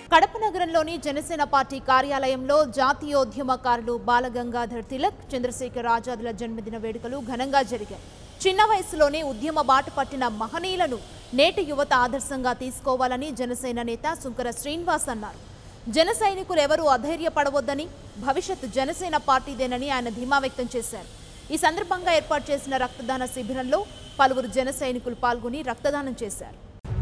కడప నగరంలోని జనసేన పార్టీ కార్యాలయంలో జాతీయోద్యమకారులు బాలగంగాధర్ తిలక్ చంద్రశేఖర్ ఆజాద్ల జన్మదిన వేడుకలు ఘనంగా జరిగాయి చిన్న వయసులోనే ఉద్యమ బాట పట్టిన మహనీయులను నేటి యువత ఆదర్శంగా తీసుకోవాలని జనసేన నేత సుంకర శ్రీనివాస్ అన్నారు జన సైనికులు ఎవరూ అధైర్యపడవద్దని భవిష్యత్తు జనసేన పార్టీదేనని ఆయన ధీమా వ్యక్తం చేశారు ఈ సందర్భంగా ఏర్పాటు చేసిన రక్తదాన శిబిరంలో పలువురు జన సైనికులు పాల్గొని రక్తదానం చేశారు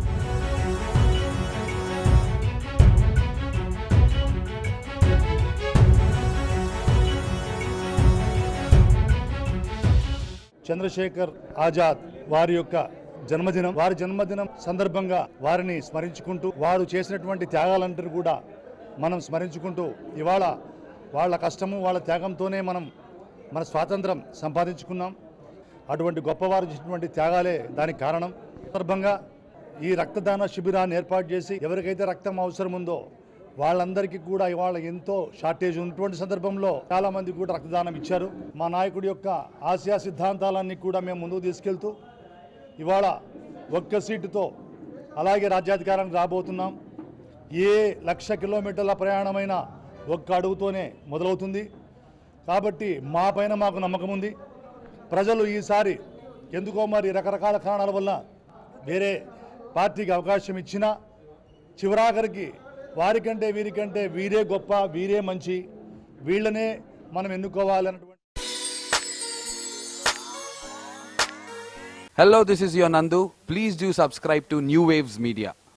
చంద్రశేఖర్ ఆజాద్ వారి యొక్క జన్మదినం వారి జన్మదినం సందర్భంగా వారిని స్మరించుకుంటూ వారు చేసినటువంటి త్యాగాలంటే కూడా మనం స్మరించుకుంటూ ఇవాళ వాళ్ళ కష్టము వాళ్ళ త్యాగంతోనే మనం మన స్వాతంత్రం సంపాదించుకున్నాం అటువంటి గొప్పవారు చేసినటువంటి త్యాగాలే దానికి కారణం సందర్భంగా ఈ రక్తదాన శిబిరాన్ని ఏర్పాటు చేసి ఎవరికైతే రక్తం అవసరం ఉందో వాళ్ళందరికీ కూడా ఇవాళ ఎంతో షార్టేజ్ ఉన్నటువంటి సందర్భంలో చాలా మంది కూడా రక్తదానం ఇచ్చారు మా నాయకుడి యొక్క ఆశయ సిద్ధాంతాలన్నీ కూడా మేము ముందుకు తీసుకెళ్తూ ఇవాళ ఒక్క సీటుతో అలాగే రాజ్యాధికారానికి రాబోతున్నాం ఏ లక్ష కిలోమీటర్ల ప్రయాణమైన ఒక్క అడుగుతోనే మొదలవుతుంది కాబట్టి మా పైన మాకు నమ్మకం ఉంది ప్రజలు ఈసారి ఎందుకో మరి రకరకాల కారణాల వల్ల వేరే పార్టీకి అవకాశం ఇచ్చినా చివరాఖరికి వారికంటే వీరికంటే వీరే గొప్ప వీరే మంచి వీళ్ళనే మనం ఎన్నుకోవాలన్నటువంటి Hello, this is your Nandu. Please do subscribe to New Waves Media.